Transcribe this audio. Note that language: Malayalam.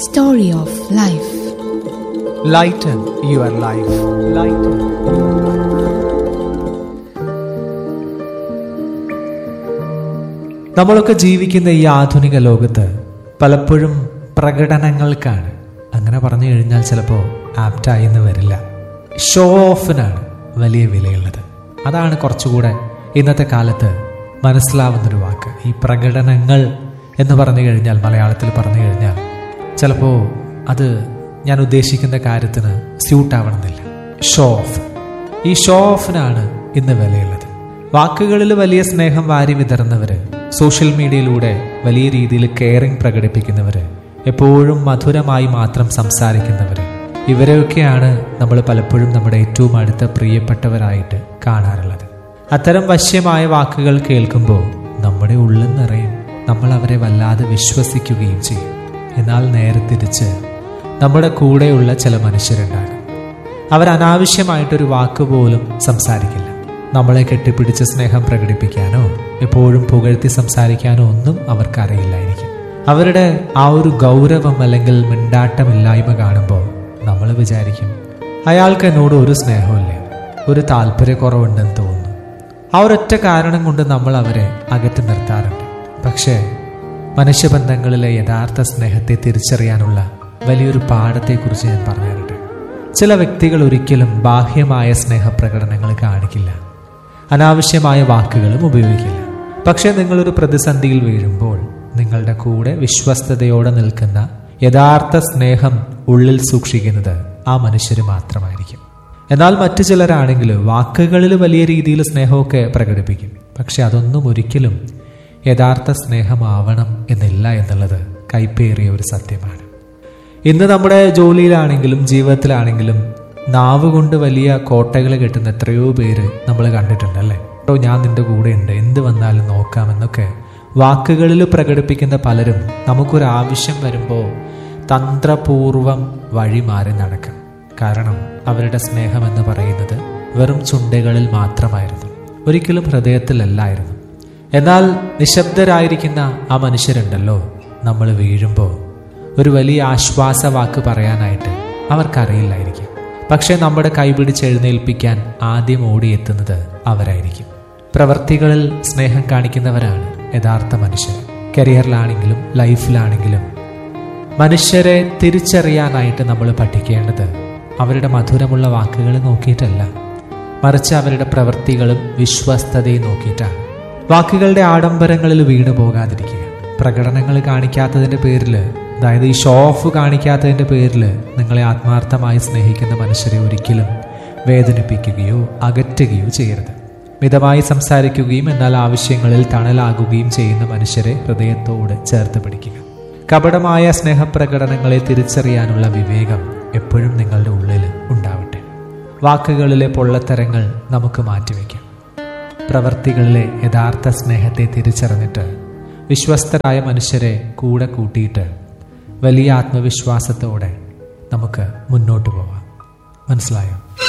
Story of Life. Lighten your life. Lighten. നമ്മളൊക്കെ ജീവിക്കുന്ന ഈ ആധുനിക ലോകത്ത് പലപ്പോഴും പ്രകടനങ്ങൾക്കാണ് അങ്ങനെ പറഞ്ഞു കഴിഞ്ഞാൽ ചിലപ്പോൾ ആപ്റ്റായി എന്ന് വരില്ല ഷോ ഓഫിനാണ് വലിയ വിലയുള്ളത് അതാണ് കുറച്ചുകൂടെ ഇന്നത്തെ കാലത്ത് മനസ്സിലാവുന്നൊരു വാക്ക് ഈ പ്രകടനങ്ങൾ എന്ന് പറഞ്ഞു കഴിഞ്ഞാൽ മലയാളത്തിൽ പറഞ്ഞു കഴിഞ്ഞാൽ ചിലപ്പോൾ അത് ഞാൻ ഉദ്ദേശിക്കുന്ന കാര്യത്തിന് സ്യൂട്ട് ആവണമെന്നില്ല ഷോ ഓഫ് ഈ ഷോ ഓഫിനാണ് ഇന്ന് വിലയുള്ളത് വാക്കുകളിൽ വലിയ സ്നേഹം വാരി വിതറുന്നവര് സോഷ്യൽ മീഡിയയിലൂടെ വലിയ രീതിയിൽ കെയറിംഗ് പ്രകടിപ്പിക്കുന്നവര് എപ്പോഴും മധുരമായി മാത്രം സംസാരിക്കുന്നവര് ഇവരെയൊക്കെയാണ് നമ്മൾ പലപ്പോഴും നമ്മുടെ ഏറ്റവും അടുത്ത പ്രിയപ്പെട്ടവരായിട്ട് കാണാറുള്ളത് അത്തരം വശ്യമായ വാക്കുകൾ കേൾക്കുമ്പോൾ നമ്മുടെ ഉള്ളിൽ നിറയും നമ്മൾ അവരെ വല്ലാതെ വിശ്വസിക്കുകയും ചെയ്യും എന്നാൽ നേരെ തിരിച്ച് നമ്മുടെ കൂടെയുള്ള ചില മനുഷ്യരുണ്ടാകും അവർ അനാവശ്യമായിട്ടൊരു വാക്ക് പോലും സംസാരിക്കില്ല നമ്മളെ കെട്ടിപ്പിടിച്ച് സ്നേഹം പ്രകടിപ്പിക്കാനോ എപ്പോഴും പുകഴ്ത്തി സംസാരിക്കാനോ ഒന്നും അവർക്കറിയില്ലായിരിക്കും അവരുടെ ആ ഒരു ഗൗരവം അല്ലെങ്കിൽ മിണ്ടാട്ടമില്ലായ്മ കാണുമ്പോൾ നമ്മൾ വിചാരിക്കും അയാൾക്ക് എന്നോട് ഒരു സ്നേഹമില്ല ഒരു താല്പര്യക്കുറവുണ്ടെന്ന് തോന്നുന്നു ആ ഒരൊറ്റ കാരണം കൊണ്ട് നമ്മൾ അവരെ അകറ്റി നിർത്താറുണ്ട് പക്ഷേ മനുഷ്യബന്ധങ്ങളിലെ യഥാർത്ഥ സ്നേഹത്തെ തിരിച്ചറിയാനുള്ള വലിയൊരു പാഠത്തെക്കുറിച്ച് ഞാൻ പറയാറുണ്ട് ചില വ്യക്തികൾ ഒരിക്കലും ബാഹ്യമായ സ്നേഹപ്രകടനങ്ങൾ കാണിക്കില്ല അനാവശ്യമായ വാക്കുകളും ഉപയോഗിക്കില്ല പക്ഷേ നിങ്ങളൊരു പ്രതിസന്ധിയിൽ വീഴുമ്പോൾ നിങ്ങളുടെ കൂടെ വിശ്വസ്തയോടെ നിൽക്കുന്ന യഥാർത്ഥ സ്നേഹം ഉള്ളിൽ സൂക്ഷിക്കുന്നത് ആ മനുഷ്യർ മാത്രമായിരിക്കും എന്നാൽ മറ്റു ചിലരാണെങ്കിൽ വാക്കുകളിൽ വലിയ രീതിയിൽ സ്നേഹമൊക്കെ പ്രകടിപ്പിക്കും പക്ഷെ അതൊന്നും ഒരിക്കലും യഥാർത്ഥ സ്നേഹമാവണം എന്നില്ല എന്നുള്ളത് കൈപ്പേറിയ ഒരു സത്യമാണ് ഇന്ന് നമ്മുടെ ജോലിയിലാണെങ്കിലും ജീവിതത്തിലാണെങ്കിലും നാവ് കൊണ്ട് വലിയ കോട്ടകൾ കെട്ടുന്ന എത്രയോ പേര് നമ്മൾ കണ്ടിട്ടുണ്ടല്ലേ ഓ ഞാൻ നിന്റെ കൂടെ ഉണ്ട് എന്ത് വന്നാലും നോക്കാമെന്നൊക്കെ വാക്കുകളിൽ പ്രകടിപ്പിക്കുന്ന പലരും നമുക്കൊരു ആവശ്യം വരുമ്പോൾ തന്ത്രപൂർവം വഴി മാറി നടക്കും കാരണം അവരുടെ സ്നേഹം എന്ന് പറയുന്നത് വെറും ചുണ്ടകളിൽ മാത്രമായിരുന്നു ഒരിക്കലും ഹൃദയത്തിലല്ലായിരുന്നു എന്നാൽ നിശബ്ദരായിരിക്കുന്ന ആ മനുഷ്യരുണ്ടല്ലോ നമ്മൾ വീഴുമ്പോൾ ഒരു വലിയ ആശ്വാസവാക്ക് പറയാനായിട്ട് അവർക്കറിയില്ലായിരിക്കും പക്ഷെ നമ്മുടെ കൈപിടിച്ച് എഴുന്നേൽപ്പിക്കാൻ ആദ്യം ഓടിയെത്തുന്നത് അവരായിരിക്കും പ്രവർത്തികളിൽ സ്നേഹം കാണിക്കുന്നവരാണ് യഥാർത്ഥ മനുഷ്യർ കരിയറിലാണെങ്കിലും ലൈഫിലാണെങ്കിലും മനുഷ്യരെ തിരിച്ചറിയാനായിട്ട് നമ്മൾ പഠിക്കേണ്ടത് അവരുടെ മധുരമുള്ള വാക്കുകൾ നോക്കിയിട്ടല്ല മറിച്ച് അവരുടെ പ്രവൃത്തികളും വിശ്വസ്തതയും നോക്കിയിട്ടാണ് വാക്കുകളുടെ ആഡംബരങ്ങളിൽ വീണു പോകാതിരിക്കുക പ്രകടനങ്ങൾ കാണിക്കാത്തതിന്റെ പേരിൽ അതായത് ഈ ഷോ ഓഫ് കാണിക്കാത്തതിന്റെ പേരിൽ നിങ്ങളെ ആത്മാർത്ഥമായി സ്നേഹിക്കുന്ന മനുഷ്യരെ ഒരിക്കലും വേദനിപ്പിക്കുകയോ അകറ്റുകയോ ചെയ്യരുത് മിതമായി സംസാരിക്കുകയും എന്നാൽ ആവശ്യങ്ങളിൽ തണലാകുകയും ചെയ്യുന്ന മനുഷ്യരെ ഹൃദയത്തോട് ചേർത്ത് പിടിക്കുക കപടമായ സ്നേഹപ്രകടനങ്ങളെ തിരിച്ചറിയാനുള്ള വിവേകം എപ്പോഴും നിങ്ങളുടെ ഉള്ളിൽ ഉണ്ടാവട്ടെ വാക്കുകളിലെ പൊള്ളത്തരങ്ങൾ നമുക്ക് മാറ്റിവെക്കാം പ്രവർത്തികളിലെ യഥാർത്ഥ സ്നേഹത്തെ തിരിച്ചറിഞ്ഞിട്ട് വിശ്വസ്തരായ മനുഷ്യരെ കൂടെ കൂട്ടിയിട്ട് വലിയ ആത്മവിശ്വാസത്തോടെ നമുക്ക് മുന്നോട്ട് പോവാം മനസ്സിലായോ